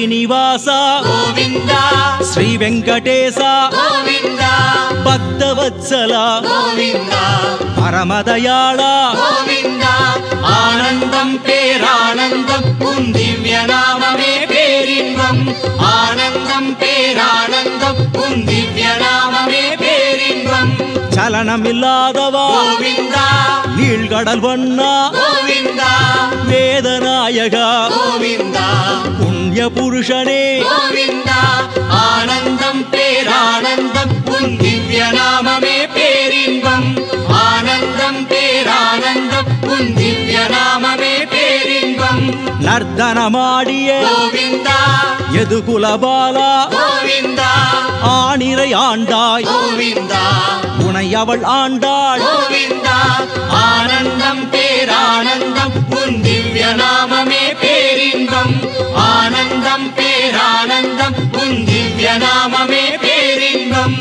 శ్రీనివాస గోవిందా శ్రీ వెంకటేశ గోవిందా భక్తవత్సల గోవిందా పరమదయాళ గోవిందా ஆனந்தம் பேரானந்தம் உன் திவ்ய நாமமே பேரின்பம் ஆனந்தம் பேரானந்தம் உன் திவ்ய நாமமே பேரின்பம் చలనమిల్లాదవా கோவிந்தா நீழ்கடல் வண்ணா கோவிந்தா வேதநாயகா கோவிந்தா புண்ணிய புருஷனே கோவிந்தா ஆனந்தம் பேரானந்தம் உன் திவ்ய நாமமே பேரின்பம் ஆனந்தம் பேரானந்தம் உன் திவ்ய நாமமே பேரின்பம் நர்த்தனமாடிய கோவிந்தா எதுகுலபால கோவிந்தா ஆணிரை ஆண்டாய் கோவிந்தா உனை அவள் ஆண்டாள் கோவிந்தா ஆனந்தம் பேரானந்தம் உன் திவ்ய நாமமே பேரின்பம் ஆனந்தம் பேரானந்தம் உன் திவ்ய நாமமே பேரின்பம்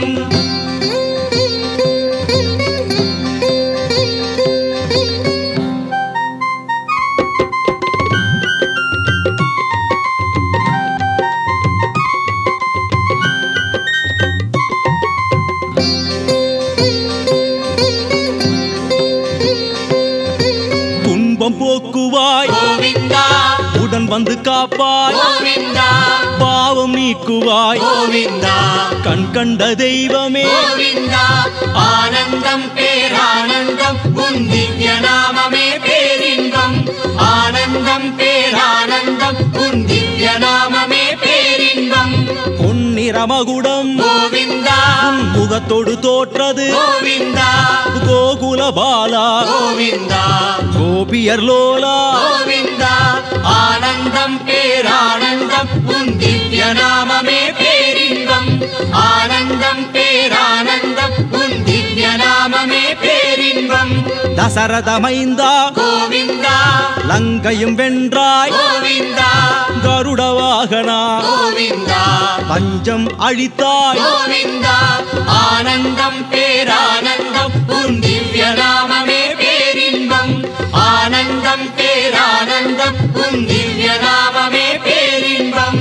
துன்பம் போக்குவாய் கோவிந்தா உடன் வந்து காப்பாய் கோவிந்தா பாவம் நீக்குவாய் கோவிந்தா கண் கண்ட தெய்வமே கோவிந்தா ஆனந்தம் பேரானந்தம் உன் திவ்ய நாமமே பேரின்பம் ஆனந்தம் பேரானந்தம் உன் திவ்ய நாமமே பேரின்பம் பொன்னிறமகுடம் கோவிந்தா முகத்தொடு தோற்றது கோவிந்தா கோகுல பாலா கோவிந்தா கோபியர் லோலா கோவிந்தா ஆனந்தம் பேரானந்தம் உன் திவ்ய நாமமே பேரின்பம் ஆனந்தம் பேரானந்தம் உன் திவ்ய நாமமே பேரின்பம் தசரதமைந்தா கோவிந்தா லங்கையும் வென்றாய் கோவிந்தா கருட வாகனா கோவிந்தா பஞ்சம் அழித்தாய் கோவிந்தா ஆனந்தம் பேரானந்தம் உன் திவ்ய நாமமே பேரின்பம் ஆனந்தம் பேரானந்தம் உன் திவ்ய நாமமே பேரின்பம்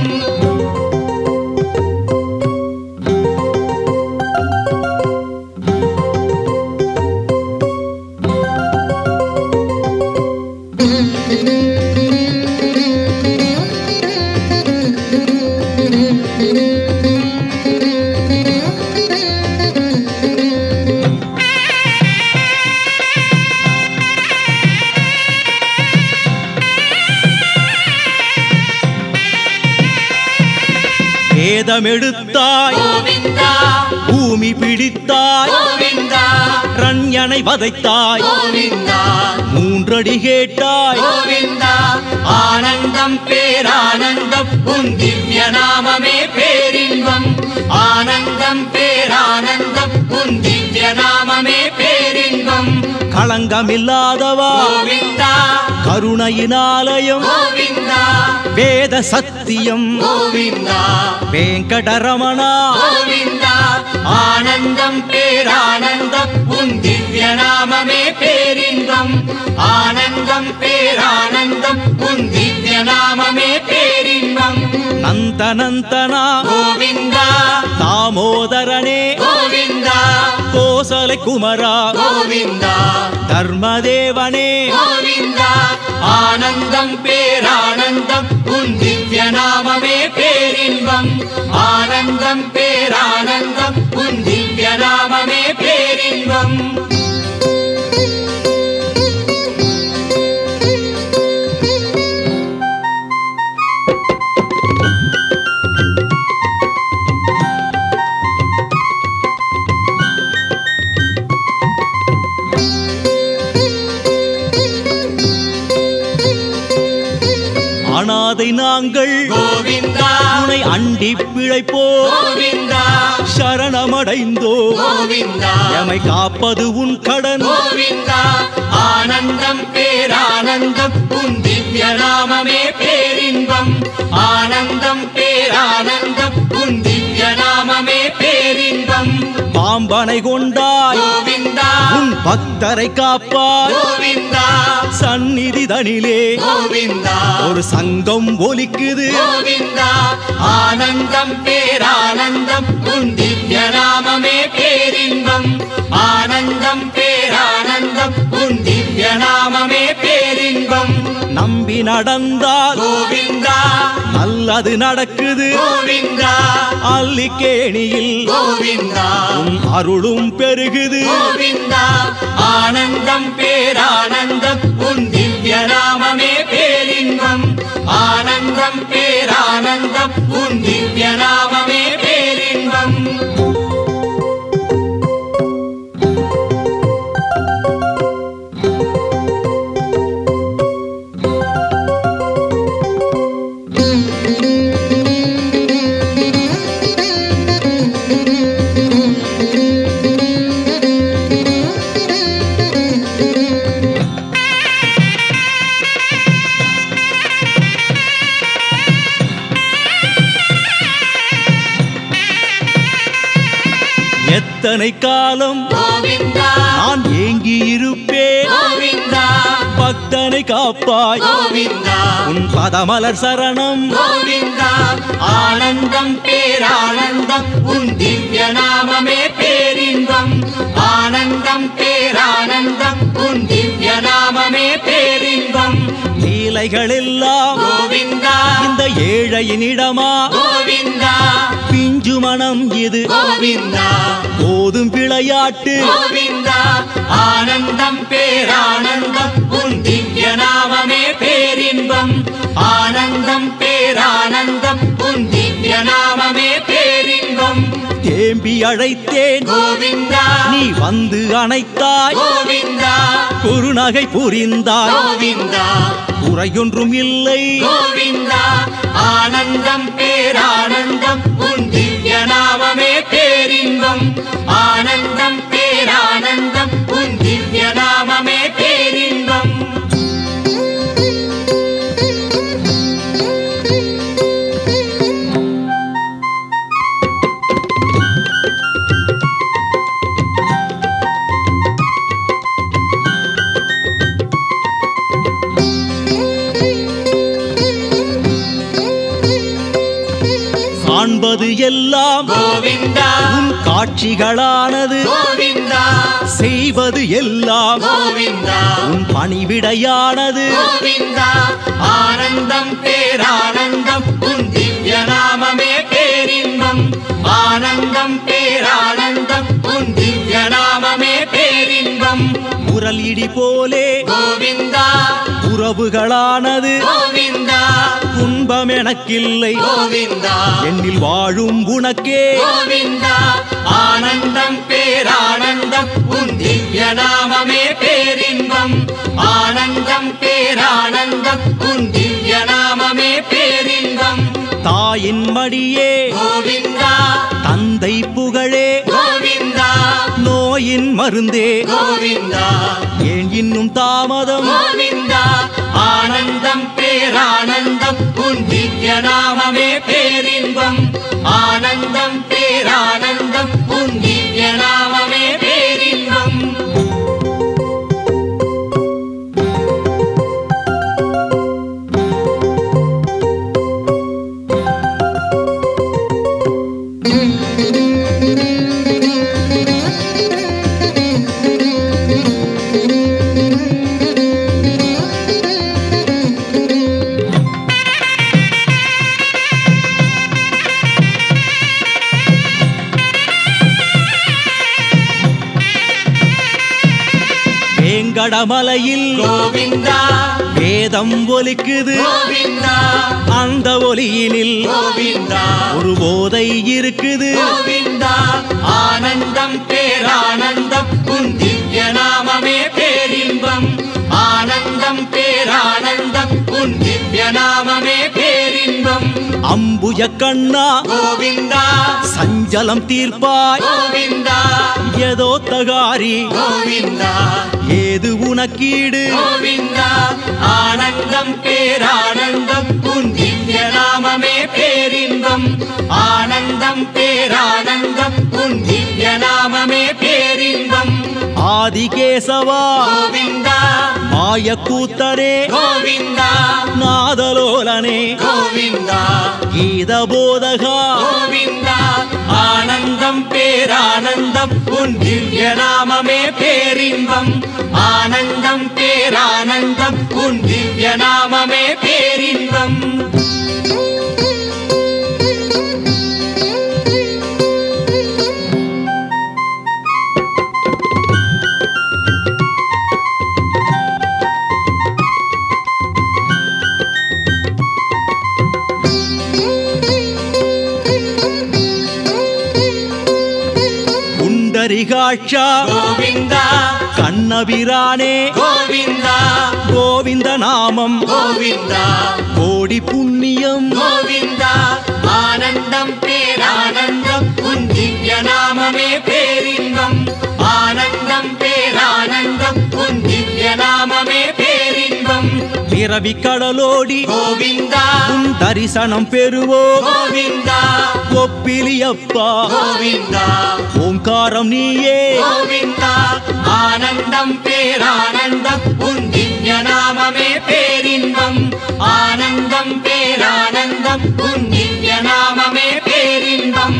வேதம் எடுத்தாய் கோவிந்தா பூமி பிடித்தாய் கோவிந்தா ரண்யனை வதைத்தாய் கோவிந்தா மூன்றடி கேட்டாய் கோவிந்தா ஆனந்தம் பேரானந்தம் உன் திவ்ய நாமமே பேரின்பம் ஆனந்தம் பேரானந்தம் உன் திவ்ய நாமமே பேரின்பம் களங்கமில்லாதவா கோவிந்தா கருணையினாலயம் கோவிந்தா வேத சத்தியம் கோவிந்தா வேங்கடரமணா கோவிந்தா ஆனந்தம் பேரானந்தம் உன் திவ்ய நாமமே பேரின்பம் ஆனந்தம் பேரானந்தம் உன் திவ்ய நாமமே பேரின்பம் நந்தனந்தனா கோவிந்தா தாமோதரனே கோவிந்தா கோசலை குமரா கோவிந்தா தர்மதேவனே கோவிந்தா ஆனந்தம் பேரானந்தம் உன் திவ்ய நாமமே பேரின்பம் ஆனந்தம் பேரானந்தம் உன் திவ்ய நாமமே பேரின்பம் அனாதை நாங்கள் கோவிந்தா உனை அண்டி பிழைப்போ கோவிந்தா சரணமடைந்தோ கோவிந்தா எமை காப்பது உன் கடன் கோவிந்தா ஆனந்தம் பேரானந்தம் உன் திவ்ய நாமமே பேரின்பம் ஆனந்தம் பேரானந்தம் உன் திவ்ய நாமமே பேரின்பம் பாம்பனை கொண்டாய் கோவிந்தா உன் பக்தரை காப்பாய் கோவிந்தா சந்நிதி தனிலே கோவிந்தா ஒரு சங்கம் ஒலிக்குது கோவிந்தா ஆனந்தம் பேரானந்தம் உன் திவ்ய நாமமே பேரின்பம் ஆனந்தம் பேரானந்தம் உன் திவ்ய நாமமே பேரின்பம் நம்பி நடந்தால் கோவிந்தா நல்லது நடக்குது கோவிந்தா அல்லிக்கேணியில் கோவிந்தா உன் அருளும் பெருகுது கோவிந்தா ஆனந்தம் பேரானந்தம் உன் திவ்ய நாமமே பேரின்பம் ஆனந்தம் பேரானந்தம் உன் திவ்ய நாமமே பேரின்பம் எத்தனை காலம் கோவிந்தா நான் ஏங்கி இருப்பேன் கோவிந்தா பக்தனை காப்பாய் கோவிந்தா உன் பதமலர் சரணம் கோவிந்தா ஆனந்தம் பேரானந்தம் உன் திவ்ய நாமமே பேரின்பம் ஆனந்தம் பேரானந்தம் உன் திவ்ய நாமமே பேரின்பம் லீலைகள் எல்லாம் கோவிந்தா இந்த ஏழையினிடமா கோவிந்தா பிஞ்சு மனம் இது கோவிந்தா போதும் விளையாட்டு கோவிந்தா ஆனந்தம் பேரானந்தம் உன் திவ்ய நாமமே பேரின்பம் ஆனந்தம் பேரானந்தம் உன் திவ்ய நாமமே பேரின்பம் தேம்பி அழைத்தேன் கோவிந்தா நீ வந்து அணைத்தாய் கோவிந்தா குறுநகை புரிந்தாய் கோவிந்தா குறையொன்றும் இல்லை கோவிந்தா ஆனந்தம் பேரானந்தம் உன் திவ்ய நாமமே பேரின்பம் ஆனந்தம் பேரானந்தம் உன் திவ்ய நாமமே பேரின்பம் காண்பது எல்லாம் கோவிந்தா உன் காட்சிகளானது கோவிந்தா செய்வது எல்லாம் கோவிந்தா உன் பணிவிடையானது கோவிந்தா ஆனந்தம் பேரானந்தம் உன் திவ்ய நாமமே பேரின்பம் ஆனந்தம் பேரானந்தம் உன் திவ்ய நாமமே பேரின்பம் உரல் இடி போலே கோவிந்தா உறவுகளானது கோவிந்தா துன்பம் எனக்கில்லை கோவிந்தா என்னில் வாழும் உனக்கே கோவிந்தா ஆனந்தம் பேரானந்தம் உன் திவ்ய நாமமே பேரின்பம் ஆனந்தம் பேரானந்தம் உன் திவ்ய நாமமே பேரின்பம் தாயின் மடியே கோவிந்தா தந்தை புகழே கோவிந்தா நோயின் மருந்தே கோவிந்தா ஏன் இன்னும் தாமதம் கோவிந்தா ஆனந்தம் பேரானந்தம் உன் திவ்ய நாமமே பேரின்பம் ஆனந்தம் பேரானந்தம் உன் திவ்ய நாமமே பேரின்பம் வேங்கடமலையில் கோவிந்தா வேதம் ஒலிக்குது கோவிந்தா அந்த ஒலியினில் கோவிந்தா ஒரு போதை இருக்குது கோவிந்தா ஆனந்தம் பேரானந்தம் உன் திவ்ய நாமமே பேரின்பம் ஆனந்தம் பேரானந்தம் உன் திவ்ய நாமமே பேரின்பம் அம்புய கண்ணா கோவிந்தா சஞ்சலம் தீர்ப்பாய் கோவிந்தா ஏதோ தகாரி கோவிந்தா ஏது உனக்கீடு கோவிந்தா ஆனந்தம் பேரானந்தம் உன் திவ்ய நாமமே பேரின்பம் ஆனந்தம் பேரானந்தம் உன் திவ்ய நாமமே கேசவா கோவிந்தா மாயக்கூத்தனே கோவிந்தா நாதலோலனே கோவிந்தா கீத போதகா கோவிந்தா ஆனந்தம் பேரானந்தம் உன் திவ்ய நாமமே பேரின்பம் ஆனந்தம் பேரானந்தம் உன் திவ்ய நாமமே பேரின்பம் புண்டரிகாட்சா கோவிந்தா கண்ணபிரானே கோவிந்தா கோவிந்த நாமம் கோவிந்தா கோடி புண்ணியம் கோவிந்தா ஆனந்தம் பேரானந்தம் உன் திவ்ய நாமமே பேரின்பம் ஆனந்தம் பேரானந்தம் உன் திவ்ய நாமமே பேரின்பம் பிறவி கடலோடி கோவிந்தா உன் தரிசனம் பெறுவோம் கோவிந்தா ஒப்பிலியப்பா கோவிந்தா ஓங்காரம் நீயே கோவிந்தா ஆனந்தம் பேரானந்தம் உன் திவ்ய நாமமே பேரின்பம் ஆனந்தம் பேரானந்தம் உன் திவ்ய நாமமே பேரின்பம்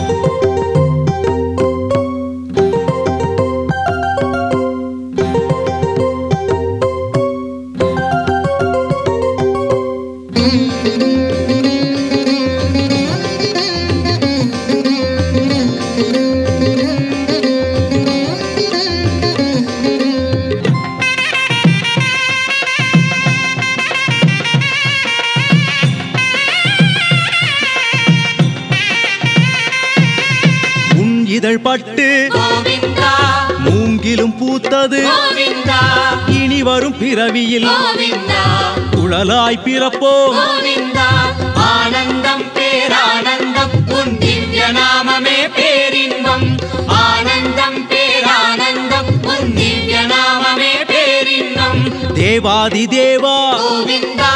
உன் இதழ் பட்டு கோவிந்தா மூங்கிலும் பூத்தது கோவிந்தா இனி வரும் பிறவியில் கோவிந்தா குழலாய் பிறப்போம் கோவிந்தா ஆனந்தம் பேரானந்தம் உன் திவ்ய நாமமே பேரின்பம் ஆனந்தம் பேரானந்தம் உன் திவ்ய நாமமே பேரின்பம் தேவாதி தேவா கோவிந்தா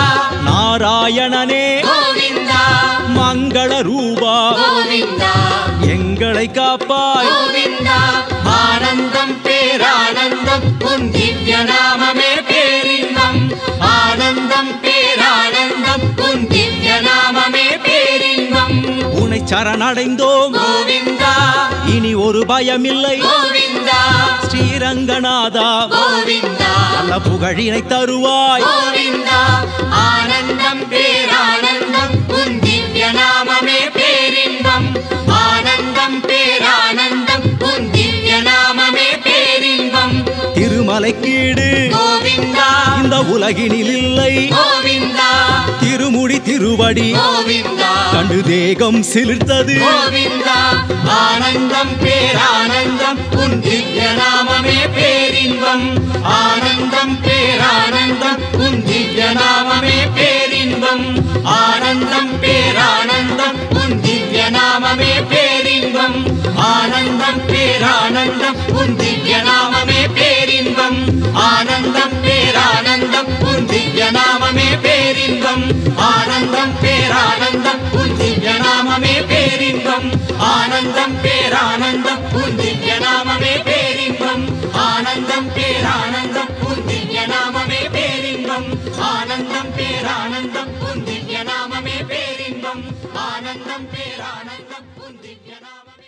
நாராயணனே கோவிந்தா மங்கள ரூபா கோவிந்தா எங்களை காப்பாய் கோவிந்தா ஆனந்தம் பேரானந்தம் உன் திவ்ய நாமமே பேரின்பம் ஆனந்தம் பேரானந்தம் உன் திவ்ய நாமமே பேரின்பம் உனை சரணடைந்தோம் கோவிந்தா இனி ஒரு பயமில்லை கோவிந்தா ஸ்ரீரங்கநாதா கோவிந்தா நல்ல புகழினை தருவாய் கோவிந்தா ஆனந்தம் பேரானந்தம் உன் திவ்ய நாமமே பேரின்பம் ஆனந்தம் பேரானந்தம் உன் திவ்ய நாமமே பேரின்பம் திருமலைக்கீடு கோவிந்தா இந்த உலகினில் இல்லை கோவிந்தா திருமுடி திருவடி கோவிந்தா கண்டு தேகம் சிலிர்த்தது கோவிந்தா ஆனந்தம் பேரானந்தம் உன் திவ்ய நாமமே பேரின்பம் ஆனந்தம் பேரானந்தம் உன் திவ்ய நாமமே பேரின்பம் ஆனந்தம் பேரானந்தம் உன் திவ்ய நாமமே பேரின்பம் ஆனந்தம் பேரானந்தம் உன் திவ்ய நாமமே பேரின்பம் ஆனந்தம் பேரானந்தம் உன் திவ்ய நாமமே பேரின்பம் ஆனந்தம் பேரானந்தம் உன் திவ்ய நாமமே பேரின்பம் ஆனந்தம் பேரானந்தம் உன் திவ்ய நாமமே பேரின்பம் ஆனந்தம் பேரானந்தம் உன் திவ்ய நாமமே பேரின்பம் ஆனந்தம் பேரானந்தம் உன் திவ்ய நாமமே பேரின்பம் ஆனந்தம் பேரானந்தம் உன் திவ்ய நாமமே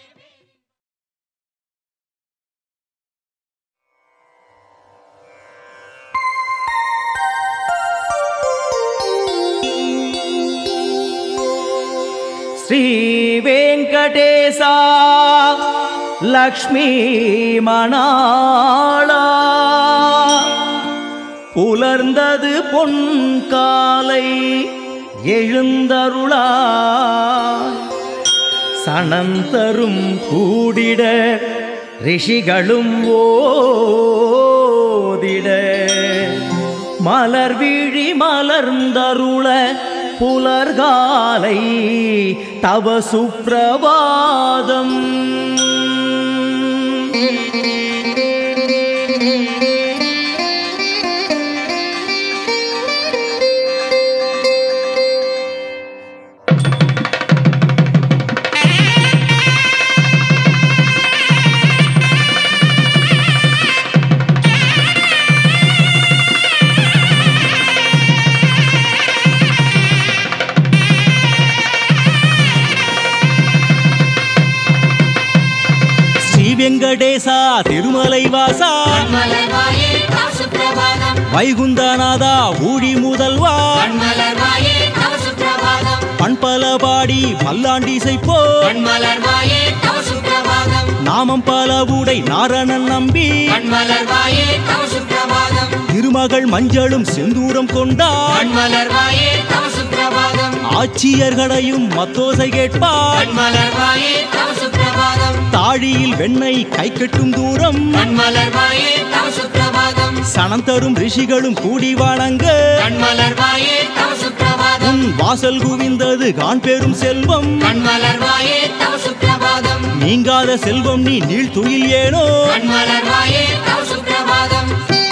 ஸ்ரீ வெங்கடேசா லக்ஷ்மி மணாளா புலர்ந்தது பொன்காலை எழுந்தருளா சனந்தரும் கூடிட ரிஷிகளும் ஓதிட மலர் விழி மலர்ந்தருள புலர்காலை தவ சுப்பிரபாதம் வெங்கடேசா திருமலை வாசா மலர்வாயே தவ சுப்பிரபாதம் வைகுந்தநாதா ஊழி முதல்வா மலர்வாயே தவ சுப்பிரபாதம் பண்பல பாடி பல்லாண்டிசை போ மலர்வாயே தவ சுப்பிரபாதம் நாமம் பல உடை நாரணன் நம்பி மலர்வாயே தவ சுப்பிரபாதம் திருமகள் மஞ்சளும் செந்தூரம் கொண்டாள் மலர்வாயே தவ சுப்பிரபாதம் ஆட்சியர்களையும் மத்தோசை கேட்பாள் மலர்வாயே தவ சுப்பிரபாதம் தாழியில் வெண்ணெய் கை கட்டும் தூரம் மலர்வாயே தவ சுப்பிரபாதம் சனம் தரும் ரிஷிகளும் கூடி வணங்க மலர்வாயே தவ சுப்பிரபாதம் உன் வாசல் குவிந்தது கான் பெரும் செல்வம் மலர்வாயே தவ சுப்பிரபாதம் நீங்காத செல்வம் நீ நீள் துயில் ஏனோ மலர்வாயே தவ சுப்பிரபாதம்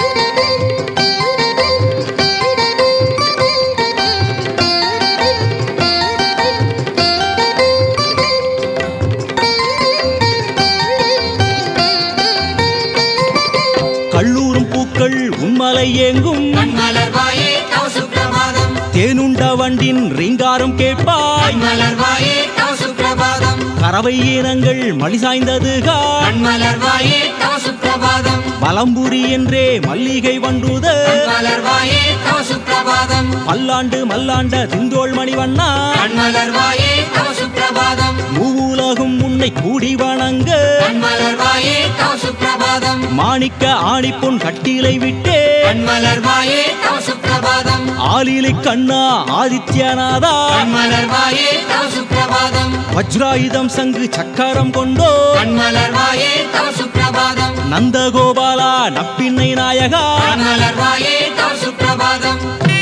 கல்லூரும் பூக்கள் உன்மலை ஏங்கும் மலர்வாயே தவ சுப்பிரபாதம் தேனுண்ட வண்டின் ரீங்காரம் கேட்பாய் மலர்வாயே தவ சுப்பிரபாதம் கறவை ஈனங்கள் மலி சாய்ந்தது காண் மலர்வாயே தவ சுப்பிரபாதம் பலம்புரி என்றே மல்லிகை வண்டுத மலர்வாயே தவ சுப்பிரபாதம் பல்லாண்டு மல்லாண்ட திந்தோள் மணிவண்ணா மலர்வாயே தவ சுப்பிரபாதம் மூவுலகும் உன்னை கூடி வணங்க மலர்வாயே தவ சுப்பிரபாதம் மாணிக்க ஆணிப்பொன் கட்டிலை விட்டே மலர்வாயே தவ சுப்பிரபாதம் ஆலிலை கண்ணா ஆதித்யநாதா மலர்வாயே தவ சுப்பிரபாதம் வஜ்ராயுதம் சங்கு சக்கரம் கொண்டோ மலர்வாயே தவ சுப்பிரபாதம் நந்தகோபாலா நப்பின்னை நாயகா மலர்வாயே தவ சுப்பிரபாதம்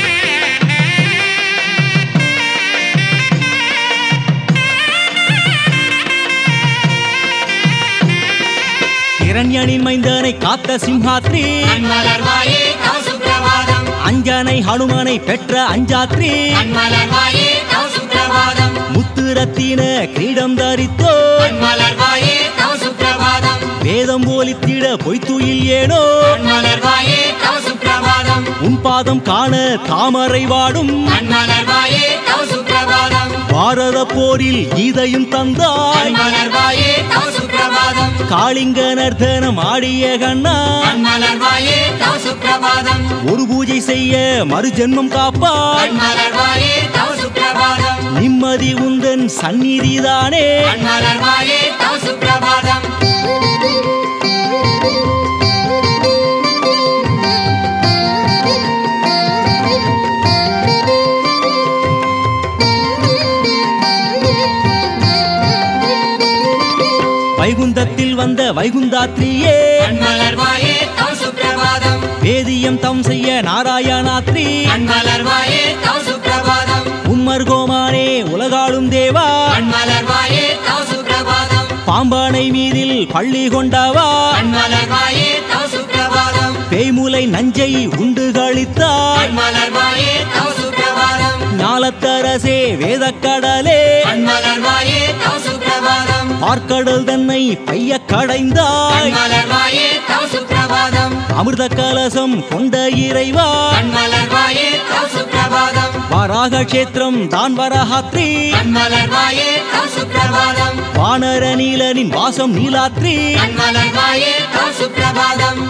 இரண்யனின் மைந்தனை காத்த சிம்ஹாத்ரி மலர்வாயே தவ சுப்பிரபாதம் அஞ்சனை ஹனுமனை பெற்ற அஞ்சாத்ரி மலர்வாயே தவ சுப்பிரபாதம் முத்து ரத்தின கிரீடம் தரித்தோ மலர்வாயே தவ சுப்பிரபாதம் வேதம் போலித்திட பொய்த்துயில் ஏனோ மலர்வாயே தவ சுப்பிரபாதம் உன் பாதம் காண தாமரை வாடும் மலர்வாயே தவ சுப்பிரபாதம் பாரத போரில் கீதையும் தந்தாய் மலர்வாயே தவ சுப்பிரபாதம் காளிங்க நர்த்தனம் ஆடிய கண்ணா மலர்வாயே தவ சுப்பிரபாதம் ஒரு பூஜை செய்ய மறு ஜென்மம் காப்பாய் மலர்வாயே தவ சுப்பிரபாதம் நிம்மதி உந்தன் சந்நிதிதானே மலர்வாயே தவ சுப்பிரபாதம் வைகுந்தத்தில் வந்த வைகுந்தாத்ரியே மலர்வாயே தவ சுப்பிரபாதம் வேதியம் தம் செய்ய நாராயணாத்ரி மலர்வாயே தவ சுப்பிரபாதம் உம்மர் கோமானே உலகாளும் தேவா மலர்வாயே தவ சுப்பிரபாதம் பாம்பானை மீதில் பள்ளி கொண்டவா மலர்வாயே தவ சுப்பிரபாதம் பேய்முலை நஞ்சை உண்டு கழித்தாய் மலர்வாயே தவ சுப்பிரபாதம் ஞாலத்தரசே வேதக்கடலே மலர்வாயே தவ சுப்பிரபாதம் பார்க்கடல் தன்னை பைய கடைந்தாய் மலர்வாயே தவ சுப்பிரபாதம் அமிர்த கலசம் கொண்ட இறைவா மலர்வாயே தவ சுப்பிரபாதம் வராக கஷேத்திரம் தான் வரஹாத்ரி மலர்வாயே தவ சுப்பிரபாதம் வானர நீலனின் வாசம் நீலாத்ரி மலர்வாயே தவ சுப்பிரபாதம்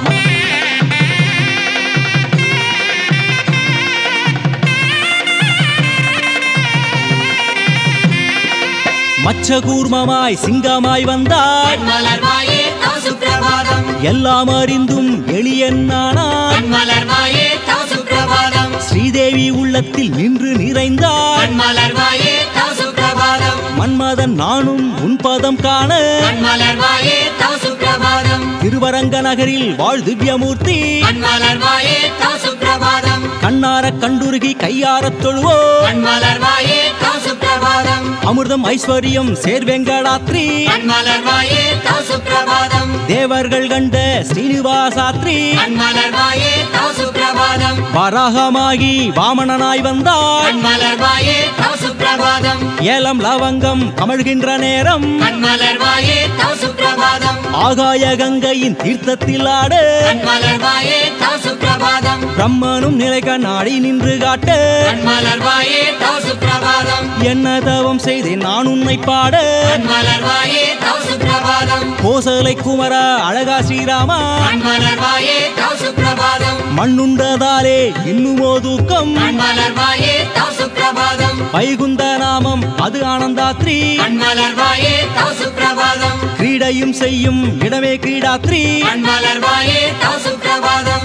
மச்சகூர்மமாய் சிங்கமாய் வந்தாய் மலர்வாயே தவ சுப்பிரபாதம் எல்லாம் அறிந்தும் எளியன்னானாய் மலர்வாயே தவ சுப்பிரபாதம் ஸ்ரீதேவி உள்ளத்தில் நின்று நிறைந்தாய் மலர்வாயே தவ சுப்பிரபாதம் மன்மதன் நானும் உன் பதம் காண மலர்வாயே தவ சுப்பிரபாதம் திருவரங்க நகரில் வாழ் திவ்யமூர்த்தி மலர்வாயே தவ சுப்பிரபாதம் கண்ணார கண்டுருகி கையாரத் தொழுவோ மலர்வாயே தவ சுப்பிரபாதம் அமிர்தம் ஐஸ்வர்யம் சேர்வெங்கடாத்ரி மலர்வாயே தவ சுப்பிரபாதம் தேவர்கள் கண்ட ஸ்ரீனிவாசாத்ரி மலர்வாயே தவ சுப்பிரபாதம் வராகமாகி வாமனனாய் வந்தாய் மலர்வாயே தவ சுப்பிரபாதம் ஏலம் லவங்கம் கமழ்கின்ற நேரம் மலர்வாயே தவ சுப்பிரபாதம் ஆகாய கங்கையின் தீர்த்தத்தில் ஆட மலர்வாயே தவ சுப்பிரபாதம் பிரம்மனும் நிலை கண்ணாடி நின்று காட்ட மலர்வாயே தவ சுப்பிரபாதம் என்ன தவம் செய்தேன் நான் உன்னை பாட மலர்வாயே தவ சுப்பிரபாதம் கோசலை குமர அழகா ஸ்ரீராமா மலர்வாயே தவ சுப்பிரபாதம் மண்ணுண்டதாலே இன்னுமோ தூக்கம் மலர்வாயே தவ சுப்பிரபாதம் வைகுந்த நாமம் அது ஆனந்தாத்ரி மலர்வாயே தவ சுப்பிரபாதம் கிரீடையும் செய்யும் இடமே கிரீடாத்ரி மலர்வாயே தவ சுப்பிரபாதம்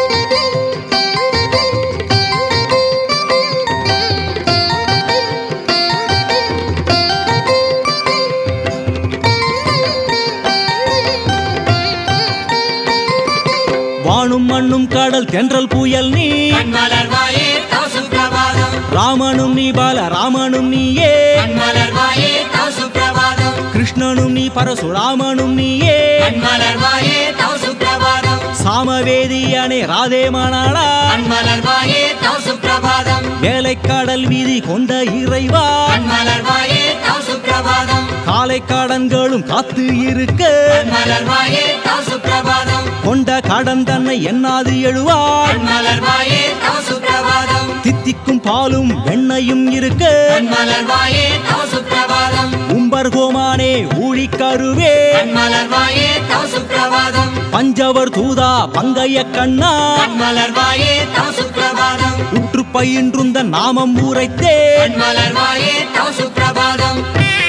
வானும் மண்ணும் கடல் தென்றல் புயல் நீ மலர்வாயே தவ சுப்பிரபாதம் ராமனும் நீ பால ராமனும் நீயே மலர்வாயே தவ சுப்பிரபாதம் கிருஷ்ணனும் நீ பரசுராமனும் நீயே மலர்வாயே தவ சுப்பிரபாதம் சாமவேதியானே ராதே மானாளா மலர்வாயே தவ சுப்பிரபாதம் வேலைக்காடல் வீதி கொண்ட இறைவா மலர்வாயே தவ சுப்பிரபாதம் காலை காடன்களும் காத்து இருக்க மலர்வாயே தவ சுப்பிரபாதம் கொண்ட கடன் தன்னை எண்ணாது எழுவாள் மலர்வாயே தவ சுப்பிரபாதம் தித்திக்கும் பாலும் வெண்ணையும் இருக்க மலர்வாயே தவ சுப்பிரபாதம் உம்பர் கோமானே ஊழிக்கருவே மலர்வாயே தவ சுப்பிரபாதம் பஞ்சவர் தூதா பங்கைய கண்ணா மலர்வாயே தவ சுப்பிரபாதம் உற்று பயின்றுந்த நாமம் ஊரைத்தே மலர்வாயே தவ சுப்பிரபாதம்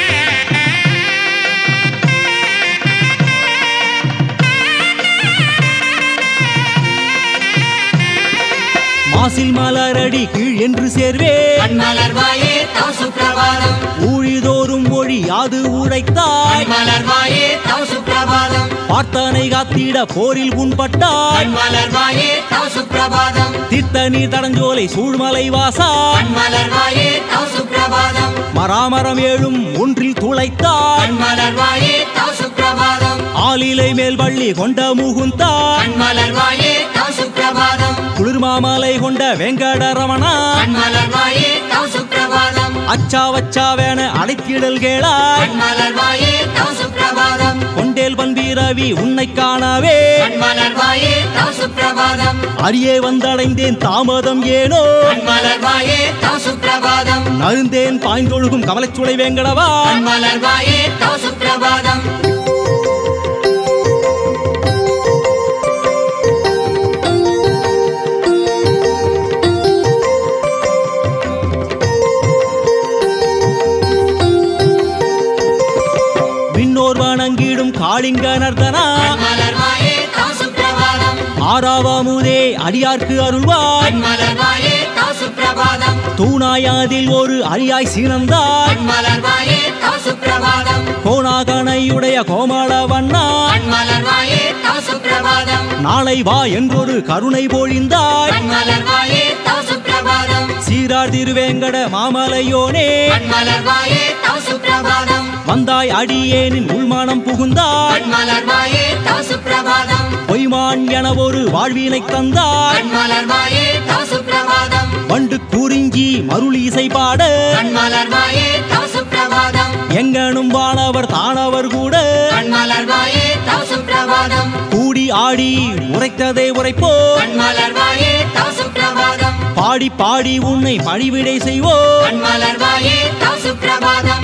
மாசில் மலரடி கீழ் என்று சேர்வே மலர்வாயே தவ சுப்பிரபாதம் ஊழிதோறும் மொழி யாது உரைத்தாய் மலர்வாயே தவ சுப்பிரபாதம் பார்த்தனை காத்திட போரில் உண்பட்டாய் மலர்வாயே தவ சுப்பிரபாதம் தீர்த்த நீர் தடஞ்சோலை சூழ்மலை வாசா மலர்வாயே தவ சுப்பிரபாதம் மராமரம் ஏழும் ஒன்றில் துளைத்தாய் மலர்வாயே தவ சுப்பிரபாதம் ஆலிலை மேல் வள்ளி கொண்ட முகுந்தாய் மலர்வாயே தவ சுப்பிரபாதம் குளிர்மாமலை கொண்ட வெங்கடரமணா மலர்வாயே தவ சுப்பிரபாதம் அச்சா வச்சாவேன அழைத்திடல் கேளாய் மலர்வாயே தவ சுப்பிரபாதம் கொண்டேல் பண்பீரவி உன்னை காணவே மலர்வாயே தவ சுப்பிரபாதம் அரியே வந்தடைந்தேன் தாமதம் ஏனோ மலர்வாயே தவ சுப்பிரபாதம் நருந்தேன் பாய்ந்தொழுகும் கமலச்சுளை வேங்கடவா மலர்வாயே தவ சுப்பிரபாதம் விண்ணோர் வணங்கிடும் காளிங்க நர்தனா மலர்வாயே தவ சுப்பிரபாதம் ஆறாவாமுதே அடியார்க்கு அருள்வாய் மலர்வாயே தவ சுப்பிரபாதம் தூணாயாதில் ஒரு அரியாய் சீனந்தாய் மலர்வாயே தவ சுப்பிரபாதம் கோணாகனையுடைய கோமள வண்ணா மலர்வாயே தவ சுப்பிரபாதம் நாளை வா என்றொரு கருணை பொழிந்தாய் மலர்வாயே தவ சுப்பிரபாதம் சீரார் திருவேங்கட மாமலையோனே மலர்வாயே தவ சுப்பிரபாதம் வந்தாய் அடியேனின் உள்மானம் புகுந்தாய் மலர்வாயே தவ சுப்பிரபாதம் பொய்மான் என ஒரு வாழ்வினை தந்தாய் மலர்வாயே தவ சுப்பிரபாதம் வண்டு குறிஞ்சி மருளி இசை பாட மலர்வாயே தவ சுப்பிரபாதம் எங்கனும் வானவர் தானவர் கூட மலர்வாயே தவ சுப்பிரபாதம் கூடி ஆடி உரைத்ததை உரைப்போ மலர்வாயே தவ சுப்பிரபாதம் பாடி பாடி உன்னை பணிவிடை செய்வோ மலர்வாயே தவ சுப்பிரபாதம்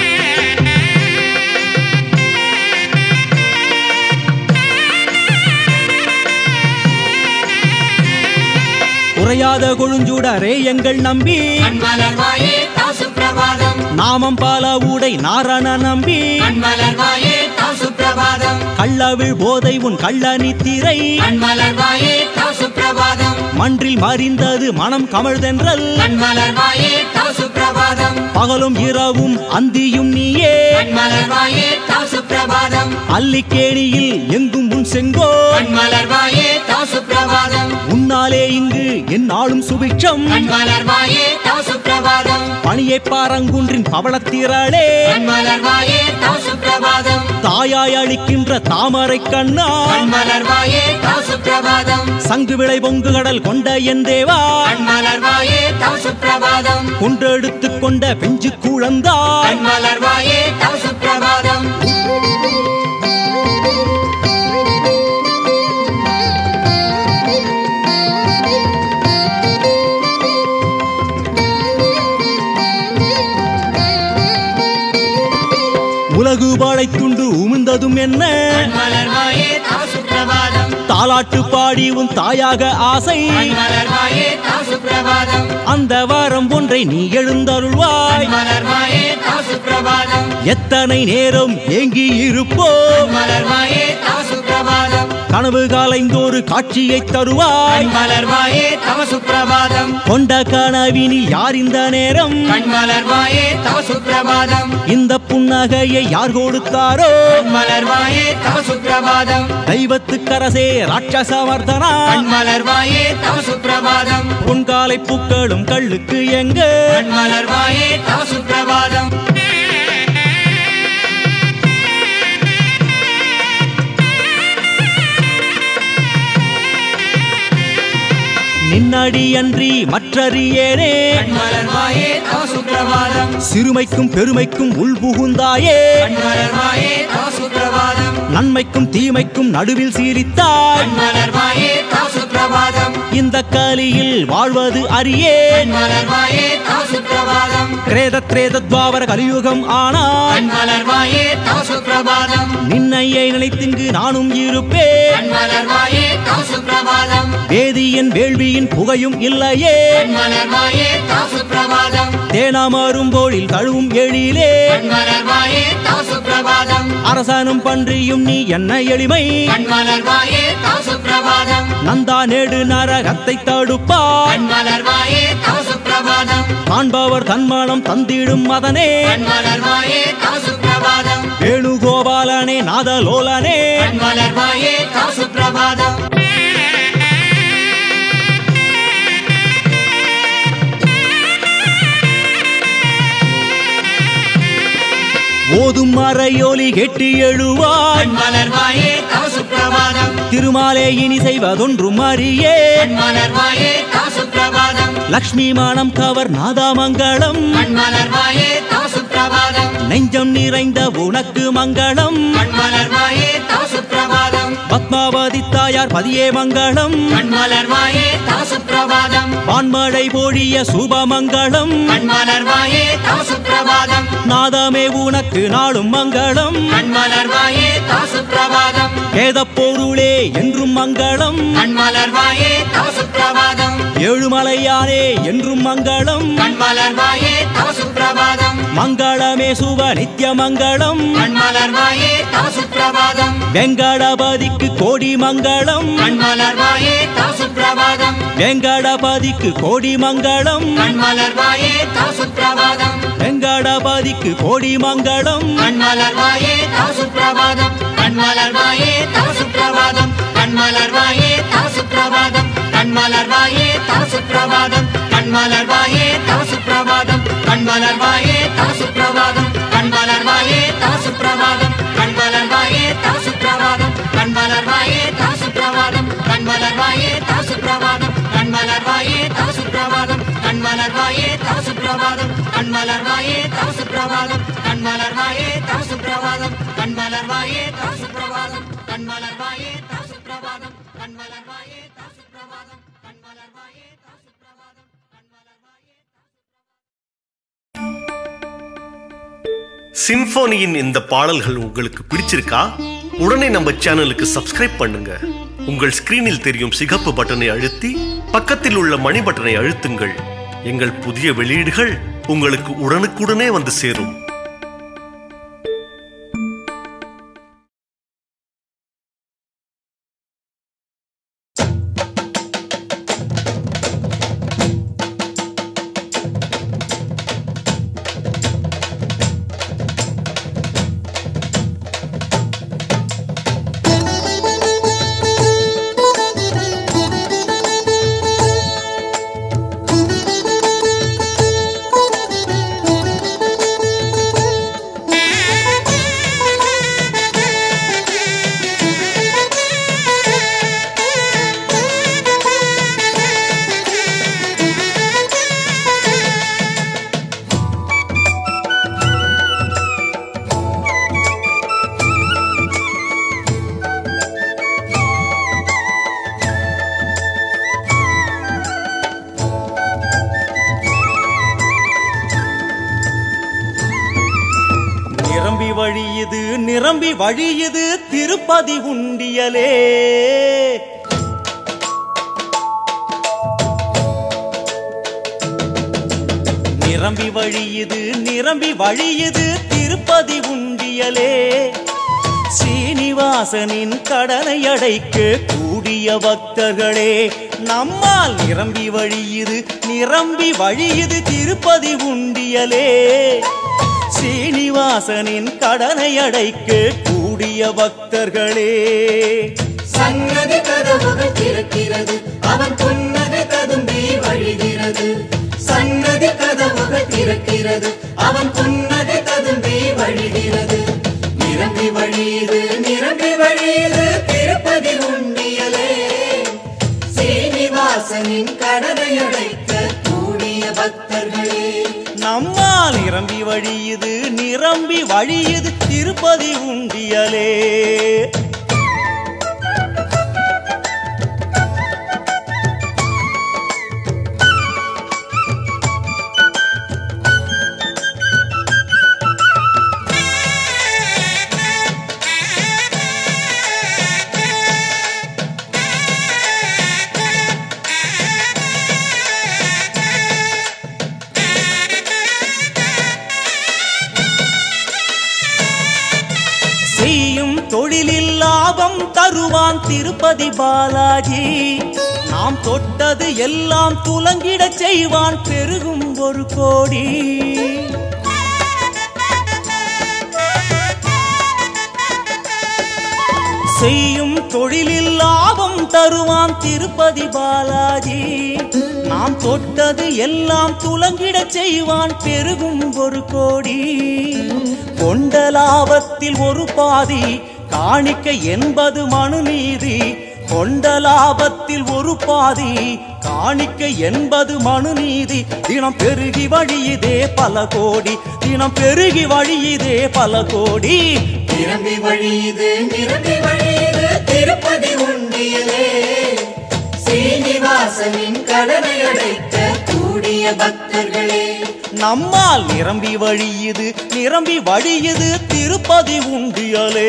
குறையாத கொழுஞ்சுடரே எங்கள் நம்பி மலர்வாயே தவ சுப்பிரபாதம் நாமம் பால ஊடை நாரண நம்பி மலர்வாயே தவ சுப்பிரபாதம் கள்ளவிழ் போதை உன் கள்ள நித்திரை மலர்வாயே தவ சுப்பிரபாதம் மன்றில் மறிந்தது மனம் கமழ்தென்றல் மலர்வாயே தவ சுப்பிரபாதம் பகலும் இரவும் அந்தியும் நீயே மலர்வாயே தவ சுப்பிரபாதம் அல்லிக்கேணியில் எங்கும் உன் செங்கோ மலர்வாயே தவ சுப்பிரபாதம் உன்னாலே இங்கு என்னாலும் சுபிக்ஷம் மலர்வாயே தவ சுப்பிரபாதம் பணியை பாரங்குன்றின் பவளத்திரளே மலர்வாயே தவ சுப்பிரபாதம் தாயாய் அளிக்கின்ற தாமரை கண்ணா மலர்வாயே தவ சுப்பிரபாதம் சங்கு விளை பொங்கு கடல் கொண்ட என் தேவா மலர்வாயே தவ சுப்பிரபாதம் கொன்றெடுத்து கொண்ட பெஞ்சு குழந்தாய் மலர்வாயே தவ சுப்பிரபாதம் உலகு துண்டு உமிழ்ந்ததும் என்ன மலர்வாயே தவ சுப்பிரபாதம் தாலாட்டு பாடி உன் தாயாக ஆசை மலர்வாயே தவ சுப்பிரபாதம் அந்த வாரம் ஒன்றை நீ எழுந்தருள்வாய் மலர்வாயே தவ சுப்பிரபாதம் எத்தனை நேரம் ஏங்கி இருப்போம் மலர்வாயே தவ சுப்பிரபாதம் கனவு காலைந்தோறு காட்சியை தருவாய் மலர்வாயே தவ சுப்பிரபாதம் கொண்ட கனவினில் யார் இந்த நேரம் மலர்வாயே தவ சுப்பிரபாதம் இந்த புன்னகையை யார் கொடுத்தாரோ மலர்வாயே தவ சுப்பிரபாதம் தெய்வத்துக்கரசே ராட்சசவர்தனா மலர்வாயே தவ சுப்பிரபாதம் பொன்காலை பூக்களும் கள்ளுக்கு எங்க மலர்வாயே தவ சுப்பிரபாதம் நின்னடி அன்றி மற்றறியேனே மலர்வாயே தவ சுப்பிரபாதம் சிறுமைக்கும் பெருமைக்கும் உள்புகுந்தாயே மலர்வாயே தவ சுப்பிரபாதம் நன்மைக்கும் தீமைக்கும் நடுவில் சீரித்தாய் மலர்வாயே தவ சுப்பிரபாதம் இந்த கலியில் வாழ்வது அறியேன் மலர்வாயே தவ சுப்பிரபாதம் கிரேத திரேத துவாபர கலியுகம் ஆனான் மலர்வாயே தவ சுப்பிரபாதம் நின்னையை நினைத்திங்கு நானும் இருப்பேன் மலர்வாயே தவ சுப்பிரபாதம் வேதியின் வேள்வியின் புகையும் இல்லையே மலர்வாயே தவ சுப்பிரபாதம் தேனாமரும் போலில் தழுவும் எழிலே மலர்வாயே தவ சுப்பிரபாதம் அரசனும் பன்றியும் நீ என்ன எளிமை மலர்வாயே தவ சுப்பிரபாதம் நந்தா நேடு நரகத்தை தடுப்பாய் மலர்வாயே தவ சுப்பிரபாதம் காண்பவர் தன்மானம் தந்திடும் மதனே மலர்வாயே தவ சுப்பிரபாதம் வேணுகோபாலனே நாதலோலனே மலர்வாயே தவ சுப்பிரபாதம் ஓதும் மறையொலி கெட்டி எழுவாய் மலர்வாயே தவ சுப்பிரபாதம் திருமாலே இனி செய்வதொன்றும் அறியே மலர்வாயே தவ சுப்பிரபாதம் லக்ஷ்மி மானம் கவர் நாதாமங்கலம் மலர்வாயே தவ சுப்பிரபாதம் நெஞ்சம் நிறைந்த உனக்கு மங்களம் மலர்வாயே தவ சுப்பிரபாதம் பத்மாவதி தாயார் பதியே மங்களம் மலர்வாயே தவ சுப்பிரபாதம் வான்மழை பொழிய சுபமங்களம் மலர்வாயே தவ சுப்பிரபாதம் நாதமே உனக்கு நாளும் மங்களம் மலர்வாயே தவ சுப்பிரபாதம் வேதப் பொருளே என்றும் மங்களம் மலர்வாயே தவ சுப்பிரபாதம் ஏழுமலையானே என்றும் மங்களம் மலர்வாயே தவ சுப்பிரபாதம் மங்களமே சுப நித்ய மங்களம் மலர்வாயே தவ சுப்பிரபாதம் வெங்கடபதிக்கு கோடி மங்களம் மலர்வாயே தவ சுப்பிரபாதம் வெங்கடபதிக்கு கோடி மங்களம் மலர்வாயே தவ சுப்பிரபாதம் வெங்கடபதிக்கு கோடி மங்களம் மலர்வாயே தவ சுப்பிரபாதம் மலர்வாயே தவ சுப்பிரபாதம் மலர்வாயே தவ சுப்பிரபாதம் மலர்வாயே தவ சுப்பிரபாதம் மலர்வாயே தவ சுப்பிரபாதம் மலர்வாயே தவ சுப்பிரபாதம் மலர்வாயே தவ சுப்பிரபாதம் மலர்வாயே தவ சுப்பிரபாதம் மலர்வாயே தவ சுப்பிரபாதம் மலர்வாயே தவ சுப்பிரபாதம் மலர்வாயே தவ சுப்பிரபாதம் மலர்வாயே தவ சுப்பிரபாதம் மலர்வாயே தவ சுப்பிரபாதம் மலர்வாயே தவ சுப்பிரபாதம் மலர்வாயே தவ சுப்பிரபாதம் மலர்வாயே தவ சுப்பிரபாதம் மலர்வாயே தவ சுப்பிரபாதம் மலர்வாயே தவ சுப்பிரபாதம் மலர்வாயே சிம்பொனியின் இந்த பாடல்கள் உங்களுக்கு பிடிச்சிருக்கா உடனே நம்ம சேனலுக்கு சப்ஸ்கிரைப் பண்ணுங்க உங்கள் ஸ்கிரீனில் தெரியும் சிகப்பு பட்டனை அழுத்தி பக்கத்தில் உள்ள மணி பட்டனை அழுத்துங்கள் எங்கள் புதிய வெளியீடுகள் உங்களுக்கு உடனுக்குடனே வந்து சேரும் Thank நிரம்பி வழியுது நிரம்பி வழியுது திருப்பதி உண்டியலே நிரம்பி வழியுது நிரம்பி வழியுது திருப்பதி உண்டியலே சீனிவாசனின் கடனை அடைக்க கூடிய பக்தர்களே நம்மால் நிரம்பி வழியுது நிரம்பி வழியுது திருப்பதி உண்டியலே சீனிவாசனின் கடனை அடைக்க கூடிய பக்தர்களே சன்னதி கதவுகள் திறக்கிறது அவன் புன்னகை ததும்பி வழிகிறது சன்னதி கதவுகள் திறக்கிறது அவன் புன்னகை ததும்பி வழிகிறது நிரம்பி வழியுது நிரம்பி வழியுது திருப்பதி உண்டியலே சீனிவாசனின் கடனை அடைக்க கூடிய பக்தர்களே நம்மால் நிரம்பி வழியுது நிரம்பி வழியுது திருப்பதி உண்டியலே செய்யும் தொழிலில் லாபம் தருவான் திருப்பதி பாலாஜி நாம் தொட்டது எல்லாம் துலங்கிடச் செய்வான் பெருகும் ஒரு கோடி செய்யும் தொழிலில் லாபம் தருவான் திருப்பதி பாலாஜி நாம் தொட்டது எல்லாம் துலங்கிடச் செய்வான் பெருகும் ஒரு கோடி கொண்ட லாபத்தில் ஒரு பாதி காணிக்க என்பது மனுநீதி கொண்ட லாபத்தில் ஒரு பாதி காணிக்க என்பது மனுநீதி தினம் பெருகி வழியுதே பல கோடி தினம் பெருகி வழியுதே பல கோடி நிரம்பி வழியுது நிரம்பி வழியுது திருப்பதி உண்டியலே சீனிவாசனின் கடனை அடைக்க கூடிய பக்தர்களே நம்மால் நிரம்பி வழியுது நிரம்பி வழியுது திருப்பதி உண்டியலே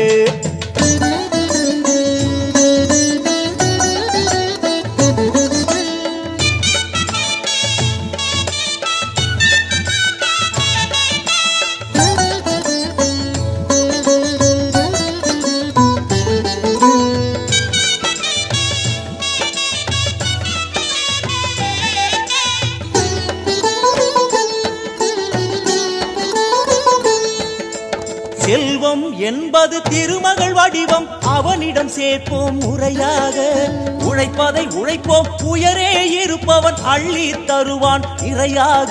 செல்வம் என்பது திருமகள் வடிவம் அவனிடம் சேர்ப்போம் முறையாக உழைப்பதை உழைப்போம் உயரே இருப்பவன் அள்ளி தருவான் நிறையாக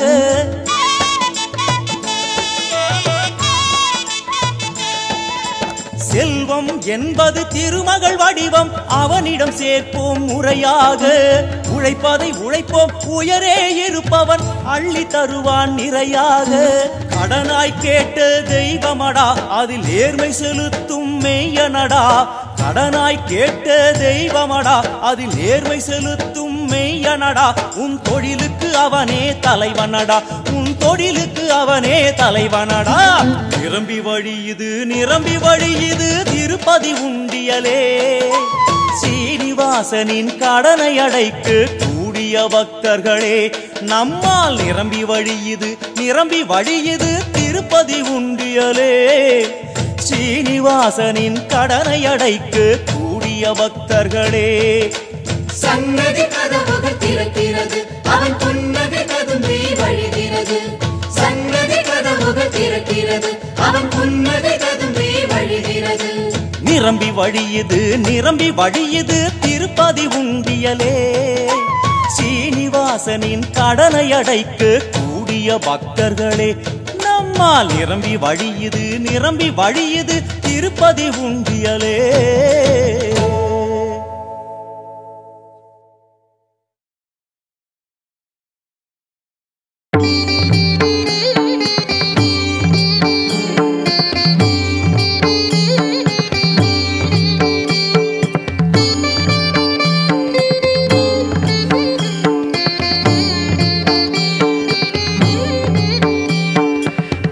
செல்வம் என்பது திருமகள் வடிவம் அவனிடம் சேர்ப்போம் முறையாக உழைப்பதை உழைப்போம் உயரே இருப்பவன் அள்ளி தருவான் நிறையாக கடனாய் கேட்ட தெய்வமடா அதில் நேர்மை செலுத்தும் மெய்யனடா கடனாய் கேட்ட தெய்வமடா அதில் நேர்மை செலுத்தும் மெய்யனடா உன் தொழிலுக்கு அவனே தலைவனடா உன் தொழிலுக்கு அவனே தலைவனடா நிரம்பி வழியுது நிரம்பி வழியுது திருப்பதி உண்டியலே சீனிவாசனின் கடனை அடைக்க கூடிய பக்தர்களே நம்மால் நிரம்பி வழியுது நிரம்பி வழியுது திருப்பதி உண்டியலே சீனிவாசனின் கடனை அடைக்க கூடிய பக்தர்களே சன்னதி கதவுகள் திறக்கிறது அவன் புன்னகை ததும்பி வழிகிறது சன்னதி கதவுகள் திறக்கிறது அவன் புன்னகை ததும்பி வழிகிறது நிரம்பி வழியுது நிரம்பி வழியுது திருப்பதி உண்டியலே சீனிவாசனின் கடனை அடைக்க கூடிய பக்தர்களே நம்மால் நிரம்பி வழியுது நிரம்பி வழியுது திருப்பதி உண்டியலே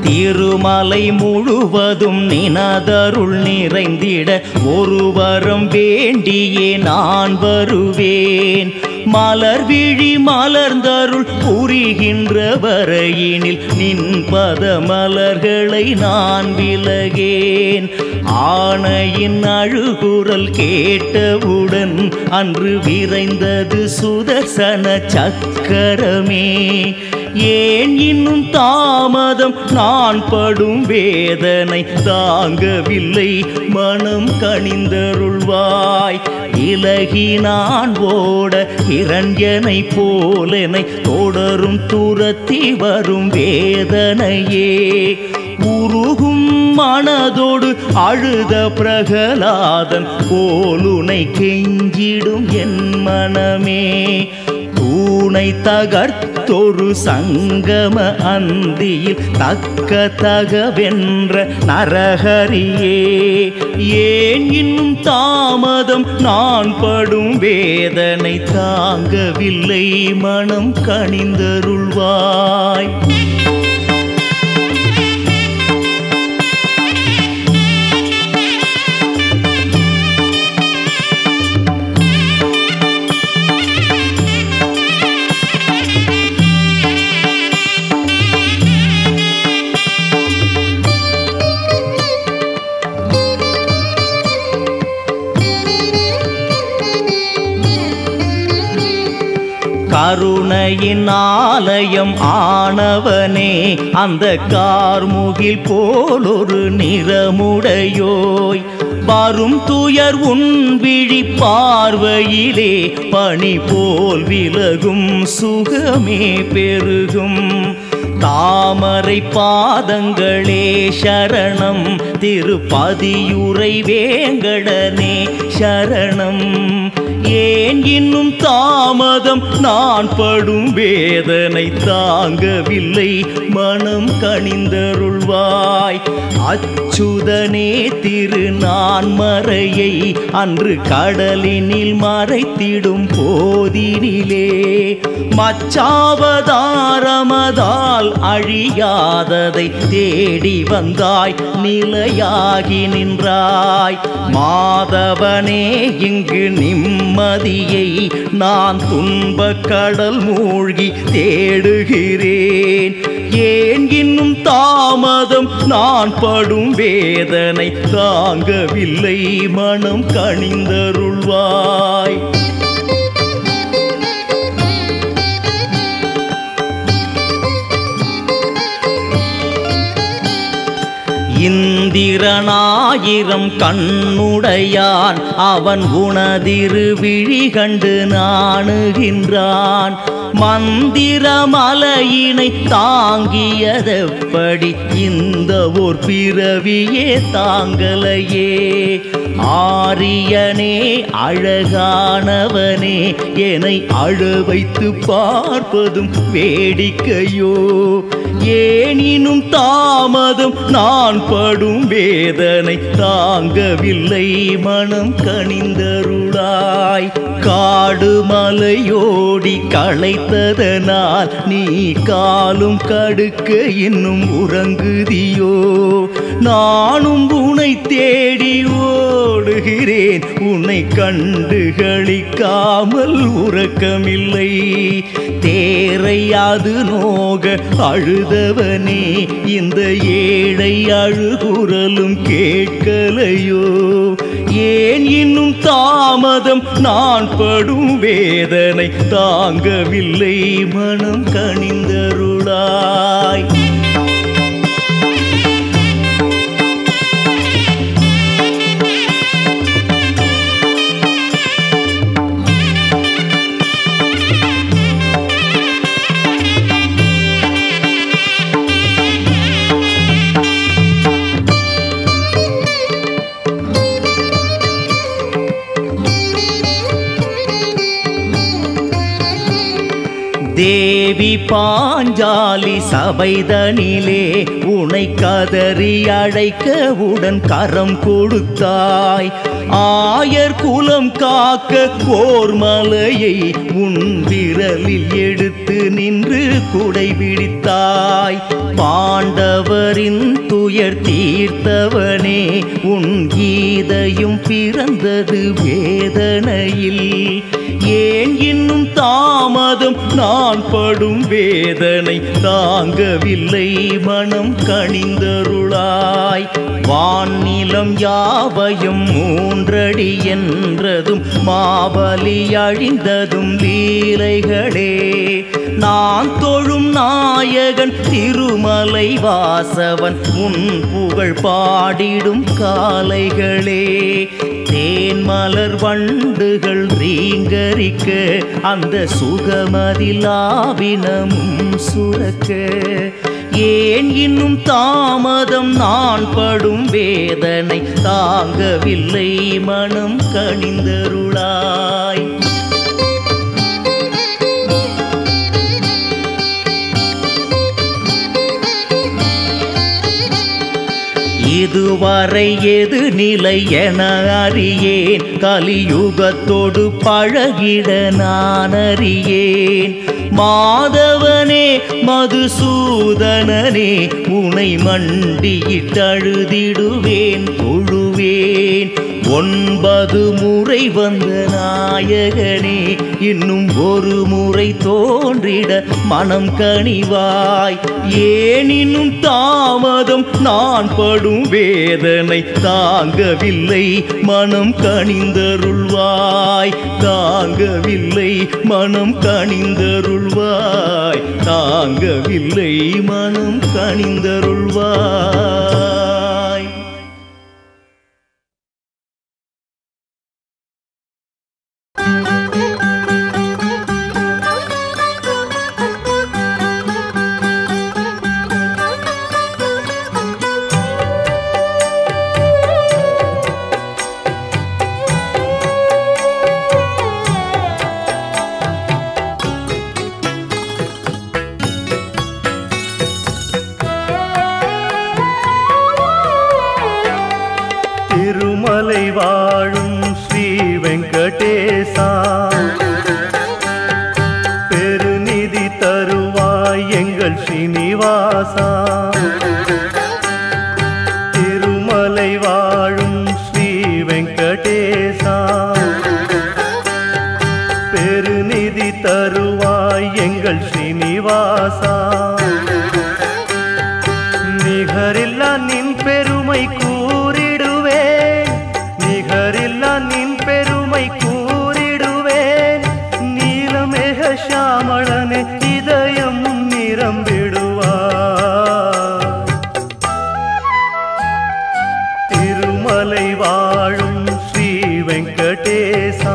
திருமலை முழுவதும் நினதருள் நிறைந்திட ஒருவரம் வேண்டியே நான் வருவேன் மலர் விழி மலர்ந்தருள் புரிகின்ற வரையினில் நின் பத மலர்களை நான் விலகேன் ஆணையின் அழுகுரல் கேட்டவுடன் அன்று விரைந்தது சுதர்சன சக்கரமே ஏன் இன்னும் தாமதம் நான் படும் வேதனை தாங்கவில்லை மனம் கனிந்தருள்வாய் இலகி நான் ஓட இரண்யனை போலனை தொடரும் துரத்தி வரும் வேதனையே உருகும் மனதோடு அழுத பிரகலாதன் போலுனை கெஞ்சிடும் என் மனமே தூணை தகர்த்தொரு சங்கம அந்தியில் தக்க தகவென்ற நரஹரியே ஏன் இன்னும் தாமதம் நான் படும் வேதனை தாங்கவில்லை மனம் கனிந்தருள்வாய் கருணையின் ஆலயம் ஆனவனே அந்த கார்முகில் போலொரு நிறமுடையோய் வரும் துயர் உன் விழி பார்வையிலே பனி போல் விலகும் சுகமே பெருகும் தாமரை பாதங்களே சரணம் திருப்பதியுரை வேங்கடனே சரணம் ஏன் இன்னும் தாமதம் நான் படும் வேதனை தாங்கவில்லை மனம் கனிந்தருள்வாய் அச்சுதனே திரு நான் மறையை அன்று கடலினில் மறைத்திடும் போதினிலே மச்சாவதாரமதால் அழியாததை தேடி வந்தாய் நிலையாகி நின்றாய் மாதவனே இங்கு நிம்மதியை நான் துன்பக் கடல் மூழ்கி தேடுகிறேன் ஏன் இன்னும் தாமதம் நான் படும் வேதனை தாங்கவில்லை மனம் கனிந்தருள்வாய் இந்திரனாயிரம் கண்ணுடையான் அவன் உனதிரு விழி கண்டு நாணுகின்றான் மந்திரமலையினை தாங்கியதெப்படி இந்த ஓர் பிறவியே தாங்கலையே ஆரியனே அழகானவனே என்னை அழ வைத்து பார்ப்பதும் வேடிக்கையோ ஏனினும் தாமதம் நான் படும் வேதனை தாங்கவில்லை மனம் கனிந்தருளாய் காடு மலையோடி களைத்ததனால் நீ காலும் கடுக்க இன்னும் உறங்குதியோ நானும் உனை தேடி ஓடுகிறேன் உன்னை கண்டு களிக்காமல் உறக்கமில்லை தேரையாது நோக அழுதவனே இந்த ஏழை அழுகுரலும் கேட்கலையோ ஏன் இன்னும் தாமதம் நான் படும் வேதனை தாங்கவில்லை மனம் கனிந்தருளாய் தேவி பாஞ்சாலி சபைதனிலே உனை கதறி அழைக்க உடன் கரம் கொடுத்தாய் ஆயர் குலம் காக்க ஓர் மலையை உன் விரலில் எடுத்து நின்று குடை பிடித்தாய் பாண்டவரின் துயர் தீர்த்தவனே உன் கீதையும் பிறந்தது வேதனையில் ஏன் இன்னும் தாமதம் நான் படும் வேதனை தாங்கவில்லை மனம் கணிந்தருளாய் வானிலம் யாவையும் மூன்றடி என்றதும் மாபலி அழிந்ததும் லீலைகளே நான் தொழும் நாயகன் திருமலை வாசவன் உன் புகழ் பாடிடும் காலைகளே தேன் மலர் வண்டுகள் ரீங்கரிக்க அந்த சுகமதிலாவினமும் சுரக்க ஏன் இன்னும் தாமதம் நான் படும் வேதனை தாங்கவில்லை மனம் கணிந்தருளாய் இதுவரை எது நிலை என அறியேன் கலியுகத்தோடு பழகிட நான் அறியேன் மாதவனே மதுசூதனனே உனை மண்டியிட்டழுதிடுவேன் தொழுவேன் ஒன்பது முறை வந்த நாயகனே இன்னும் ஒரு முறை தோன்றிட மனம் கனிவாய் ஏன் இன்னும் தாமதம் நான் படும் வேதனை தாங்கவில்லை மனம் கனிந்தருள்வாய் தாங்கவில்லை மனம் கனிந்தருள்வாய் தாங்கவில்லை மனம் கனிந்தருள்வாய் திருமலை வாழும் ஸ்ரீ வெங்கடேசா பெருநிதி தருவாய் எங்கள் ஸ்ரீனிவாசா திருமலை வாழும் ஸ்ரீ வெங்கடேசா பெருநிதி தருவாய் எங்கள் ஸ்ரீனிவாசா நிகரில்லா நின் பெருமை கூறிடுவேன் நிகரில்லா நின் பெருமை கூறிடுவேன் நீலமேக சாமளனே இதயம் நிரம்பிடுவார் திருமலை வாழும் ஸ்ரீ வெங்கடேசா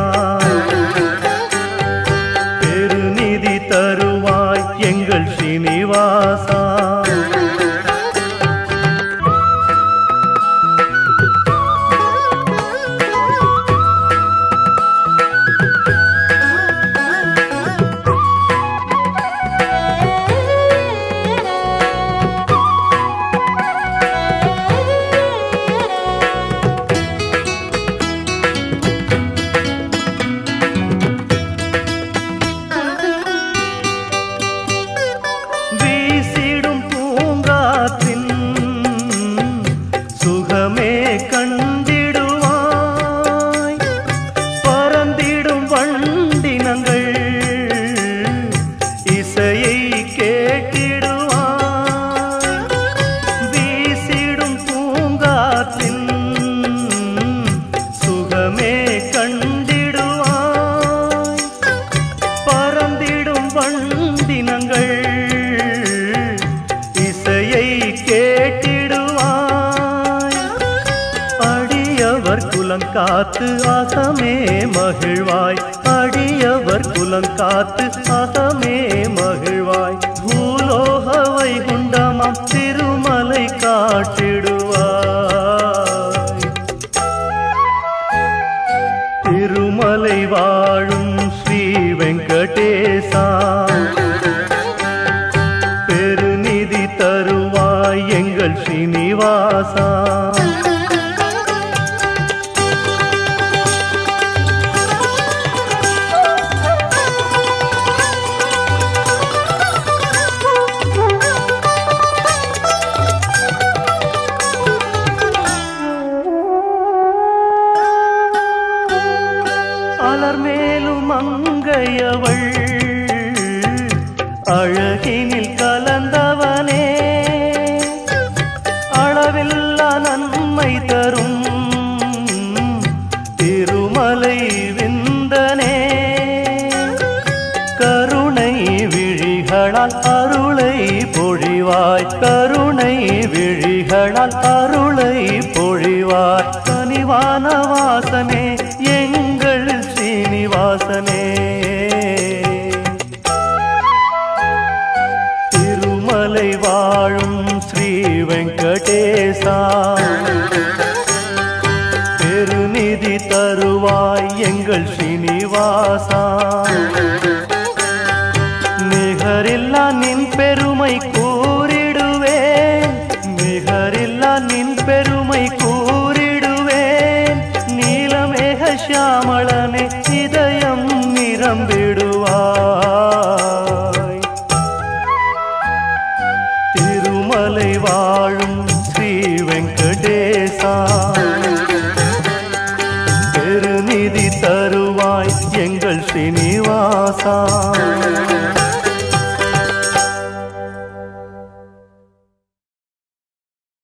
பெருநிதி தருவாய் எங்கள் ஸ்ரீனிவாசா வீசிடும் பூங்காற்றின் சுகமே கண்டிடுவாய் பறந்திடும் வண்டினங்கள் இசையை கேட்டிடுவாய் வீசிடும் பூங்காற்றின் சுகமே கண்டிடுவாய் பறந்திடும் வண்டினங்கள் இசையை கேட்டிடுவாய் அடியவர் குலங்காத்து அகமே மகிழ்வாய் அடியவர் குலங்காத்து அகமே மகிழ்வாய் பூலோக வைகுண்டமாம் திருமலை காட்டிடுவாய் திருமலை வாழும் ஸ்ரீ வெங்கடேசா தருவாய் எங்கள் ஸ்ரீனிவாசா அலர் மேலும் அங்கையவள் அழகினில் கலந்தவனே அளவில்லா நன்மை தரும் திருமலை விந்தனே கருணை விழிகளால் அருளை பொழிவாய் கருணை விழிகளால் அருளை பொழிவாய் கனிவான வாசனே எங்கள் சீனிவாசனே திருமலை வாழும் ஸ்ரீ வெங்கடேசா பெருநிதி தருவாய் எங்கள் ஸ்ரீனிவாசா நிகரில்லா நின் பெருமை கூறிடுவேன் நிகரில்லா நின் பெருமை கூறிடுவேன் நீலமேக சியாமளனே இதயம் நிரம்பிடுவாய் திருமலை வாழும் ஸ்ரீ வெங்கடேசா பெருநிதி தருவாய் எங்கள் ஸ்ரீனிவாசா